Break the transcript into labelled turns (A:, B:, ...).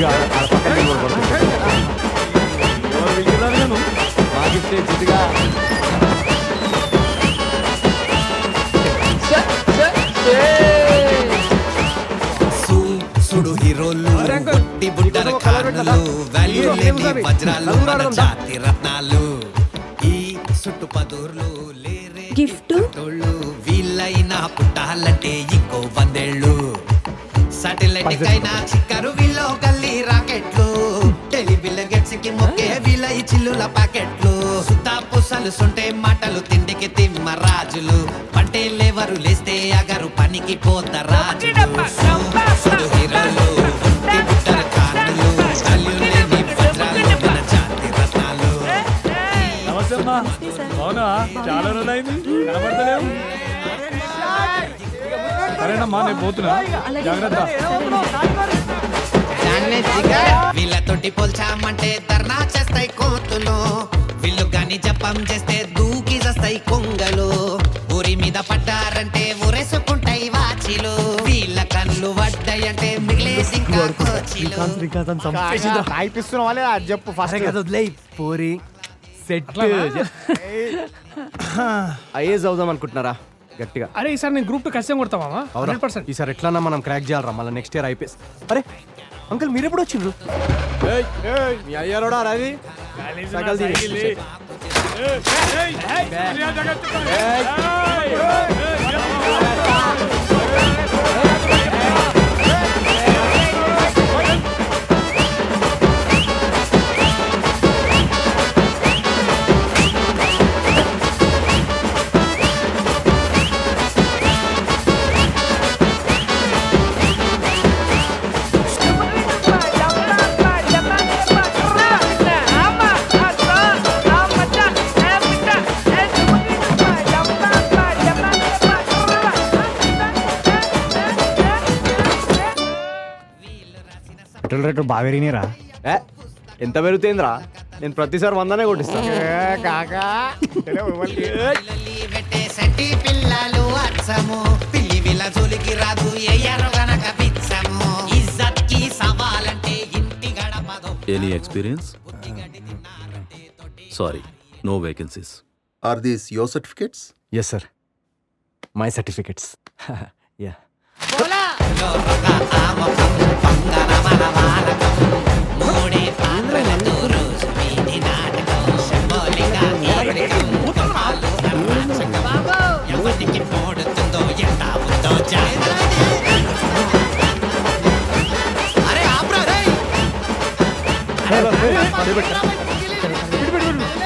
A: ఇక ఆ- ఆ పక్కన నిలబడి పడుకో.
B: ఎవరు పిలిచినారు నేను
A: మాకిస్తే చిట్టుగా
C: సుడు హీరోలు కొట్టి బుట్టల కార్లు వాల్యూ లేని వజ్రాలు మన జాతి రత్నాలు ఈ సుట్టు పదూర్లు లేరే
D: గిఫ్ట్
C: తోళ్ళు వీళ్ళైనా పుట్టాలంటే ఇంకో వందేళ్ళు సాటిలైట్ కైనా చిక్కరు వీళ్ళు గల్లీ రాకెట్లు టెలిబిల్ గెట్స్ కి మొక్కే వీళ్ళ ఈ చిల్లుల ప్యాకెట్లు సుతా పుసలు సుంటే మాటలు తిండికి తిమ్మ రాజులు పంటే లేవరు లేస్తే అగరు పనికి పోత రాజులు సుడు హీరోలు ఒట్టి బుట్టల కార్లు వాల్యూ లేని వజ్రాలు మన జాతి రత్నాలు
B: నమస్తే అమ్మా అవునా చాలా రోజులు అయింది కనబడతలేవు సరేనమ్మా నేను పోతున్నా జాగ్రత్త
C: వీళ్ళతోటి పోల్చామంటే ధర్నా చేస్తాయి కోతులు వీళ్ళు గాని జపం చేస్తే దూకి చేస్తాయి కొంగలు ఊరి మీద పడ్డారంటే ఊరేసుకుంటాయి వాచిలు వీళ్ళ కళ్ళు పడ్డాయంటే మిగిలేసి ఇంకా కోచిలు
A: రాయిపిస్తున్నావా లేదా అది చెప్పు ఫస్ట్
E: వదిలే పోరి సెట్
A: ఐఏఎస్ అవుదాం అనుకుంటున్నారా గట్టిగా
F: అరే ఈసారి నేను గ్రూప్ ఖచ్చితంగా కొడతావా
A: అవురా
F: హండ్రెడ్ పర్సెంట్
A: ఈసారి ఎట్లన్నా మనం క్రాక్ చేయాలరా మళ్ళీ నెక్స్ట్ ఇయర్ ఐపీఎస్ అరే అంకుల్ మీరెప్పుడు వచ్చిండ్రు మీ అయ్యారోడా రవి సకల్ దిగి.
E: పెట్రోల్ రేట్లు బాగా పెరిగినాయిరా
A: ఏ, ఎంత పెరుగుతుందిరా నేను ప్రతిసారి వందనే కొట్టిస్తాను
C: పిల్లల్ని పెట్టేసంటి పిల్లలు అచ్చము పిల్లి వీళ్ళ జోలికి రాదు ఎయ్యారు గనక పిచ్చము ఇజ్జత్ కి సవాలంటే ఇంటి గడపదో
G: any experience sorry no vacancies
H: Are these your certificates?
A: Yes sir my certificates yeah
C: మూడే పాత్రలతో రోజు వీధి నాటకం శంభోలిక ఏకం కమాలు నర్రాచకం ఎవరికి పోడుతుందో ఎంత ఉందో జాగ్రత్త అరే ఆప్రా రేయ్